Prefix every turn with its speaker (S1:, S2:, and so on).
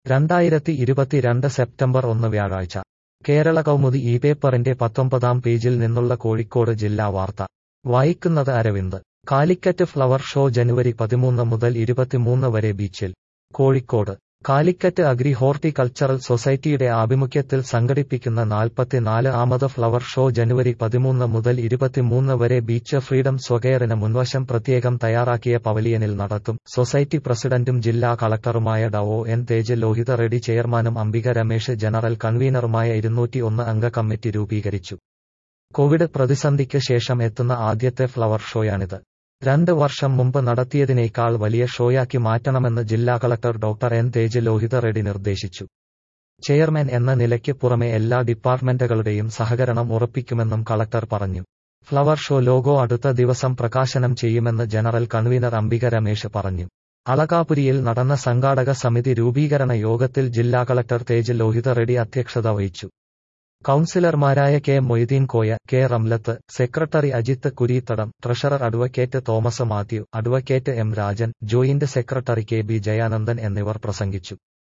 S1: രണ്ടായിരത്തി ഇരുപത്തിരണ്ട് സെപ്റ്റംബർ ഒന്ന് വ്യാഴാഴ്ച കേരള കൗമുദി ഈ പേപ്പറിന്റെ പത്തൊമ്പതാം പേജിൽ നിന്നുള്ള കോഴിക്കോട് ജില്ലാ വാർത്ത വായിക്കുന്നത് അരവിന്ദ് കാലിക്കറ്റ് ഫ്ലവർ ഷോ ജനുവരി പതിമൂന്ന് മുതൽ ഇരുപത്തിമൂന്ന് വരെ ബീച്ചിൽ കോഴിക്കോട് കാലിക്കറ്റ് അഗ്രി ഹോർട്ടികൾച്ചറൽ സൊസൈറ്റിയുടെ ആഭിമുഖ്യത്തിൽ സംഘടിപ്പിക്കുന്ന നാൽപ്പത്തിനാല് ആമത് ഫ്ലവർ ഷോ ജനുവരി പതിമൂന്ന് മുതൽ ഇരുപത്തിമൂന്ന് വരെ ബീച്ച് ഫ്രീഡം സ്വകെയറിന് മുൻവശം പ്രത്യേകം തയ്യാറാക്കിയ പവലിയനിൽ നടത്തും സൊസൈറ്റി പ്രസിഡന്റും ജില്ലാ കളക്ടറുമായ ഡവോ എൻ തേജ് ലോഹിത റെഡ്ഡി ചെയർമാനും അംബിക രമേശ് ജനറൽ കൺവീനറുമായ ഇരുന്നൂറ്റി ഒന്ന് അംഗ കമ്മിറ്റി രൂപീകരിച്ചു കോവിഡ് പ്രതിസന്ധിക്ക് ശേഷം എത്തുന്ന ആദ്യത്തെ ഫ്ലവർ ഷോയാണിത് രണ്ട് വർഷം മുമ്പ് നടത്തിയതിനേക്കാൾ വലിയ ഷോയാക്കി മാറ്റണമെന്ന് ജില്ലാ collector doctor N Tej Lohitha Reddy നിർദ്ദേശിച്ചു ചെയർമാൻ എന്ന നിലയ്ക്ക് പുറമെ എല്ലാ ഡിപ്പാർട്ട്മെന്റുകളുടെയും സഹകരണം ഉറപ്പിക്കുമെന്നും കളക്ടർ പറഞ്ഞു ഫ്ലവർ ഷോ ലോഗോ അടുത്ത ദിവസം പ്രകാശനം ചെയ്യുമെന്ന് ജനറൽ കൺവീനർ അംബിക രമേശ് പറഞ്ഞു അളകാപുരിയിൽ നടന്ന സംഘാടക സമിതി രൂപീകരണ യോഗത്തിൽ ജില്ലാ കളക്ടർ തേജ് ലോഹിത റെഡ്ഡി അധ്യക്ഷത വഹിച്ചു കൌൺസിലർമാരായ K Moideen Koya K Ramlath secretary Ajith Kureethadam treasurer advocate Thomas Mathew advocate M Rajan joint secretary K B Jayanandan എന്നിവർ പ്രസംഗിച്ചു